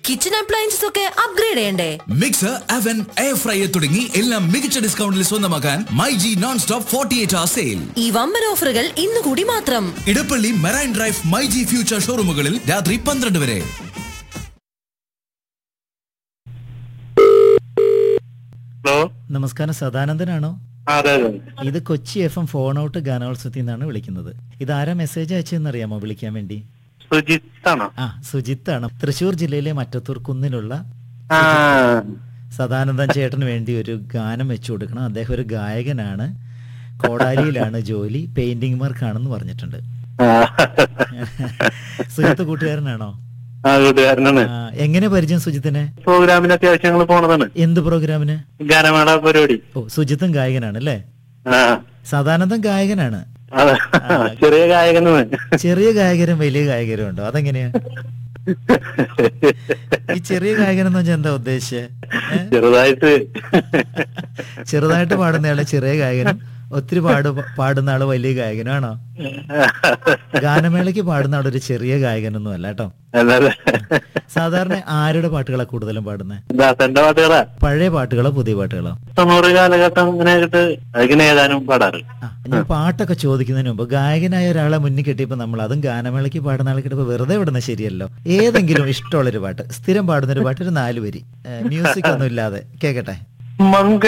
Kitchen appliances ഒക്കെ upgrade ചെയ്യണ്ടേ mixer oven air fryer തുടങ്ങി എല്ലാം മികച്ച ഡിസ്കൗണ്ടിൽ സ്വന്തമാക്കാൻ my G non stop forty eight hour sale ഈ വമ്പൻ ഓഫറുകൾ ഇന്ന് കൂടി മാത്രം Edappally marine drive my G future ഷോറൂമുകളിൽ രാത്രി പന്ത്രണ്ട് വരെ ഹലോ നമസ്കാരം സദാനന്ദനാണോ ആ, അതെ അതെ ഇത് Kochi F M phone out ഗാനോത്സവത്തിൽ നിന്നാണ് വിളിക്കുന്നത് ഇത് ആരാ മെസ്സേജ് അയച്ചതെന്നറിയാമോ വിളിക്കാൻ വേണ്ടി സുജിത്ത് ആണോ ആ സുജിത്താണ് തൃശൂർ ജില്ലയിലെ മറ്റത്തൂർ കുന്നിലുള്ള ആ സദാനന്ദൻ ചേട്ടന് വേണ്ടി ഒരു ഗാനം വെച്ചു കൊടുക്കണം അദ്ദേഹം ഒരു ഗായകനാണ് കോടാലിയിലാണ് ജോലി പെയിന്റിംഗ് വർക്കാണെന്ന് പറഞ്ഞിട്ടുണ്ട് ആ. സുജിത്ത് കൂട്ടുകാരനാണോ ആ കൂട്ടുകാരനാണ് ആ, എങ്ങനെ പരിചയം സുജിത്തിനെ പ്രോഗ്രാമിന് അത്യാവശ്യം ഞങ്ങൾ പോണതാണ് എന്ത് പ്രോഗ്രാമിന് ഗാനമേള പരിപാടി ഓ സുജിത്തും ഗായകനാണ് അല്ലേ ആ സദാനന്ദൻ ഗായകനാണ് അതെ ചെറിയ ഗായകനാണ് ചെറിയ ഗായകരും വലിയ ഗായകരും ഉണ്ടോ അതെങ്ങനെയാ ഈ ചെറിയ ഗായകൻ എന്ന് വെച്ചാൽ എന്താ ഉദ്ദേശിച്ചത് ചെറുതായിട്ട് ചെറുതായിട്ട് പാടുന്നയാള് ചെറിയ ഗായകനും ഒത്തിരി പാട് പാടുന്ന ആള് വലിയ ഗായകനും ആണോ ഗാനമേളയ്ക്ക് പാടുന്ന ആളൊരു ചെറിയ ഗായകനൊന്നും അല്ല കേട്ടോ അതെ സാധാരണ ആരുടെ പാട്ടുകളാ കൂടുതലും പാടുന്നത് ദാസന്റെ പാട്ടുകളാ പഴയ പാട്ടുകളോ പുതിയ പാട്ടുകളോ തൊണ്ണൂറ് കാലഘട്ടം ഇങ്ങനെ ആയിട്ട് അതിങ്ങനെ ഏതാനും പാടാറ് ആ ഞാൻ പാട്ടൊക്കെ ചോദിക്കുന്നതിന് മുമ്പ് ഗായകനായ ഒരാളെ മുന്നിൽ കെട്ടിയപ്പോ നമ്മൾ അതും ഗാനമേളയ്ക്ക് പാടുന്ന ആളെ കിട്ടിയപ്പോ വെറുതെ വിടുന്നത് ശരിയല്ലോ ഏതെങ്കിലും ഇഷ്ടമുള്ളൊരു പാട്ട് സ്ഥിരം പാടുന്ന ഒരു പാട്ട് ഒരു നാല് വരി മ്യൂസിക് ഒന്നും ഇല്ലാതെ കേക്കട്ടെ മങ്ക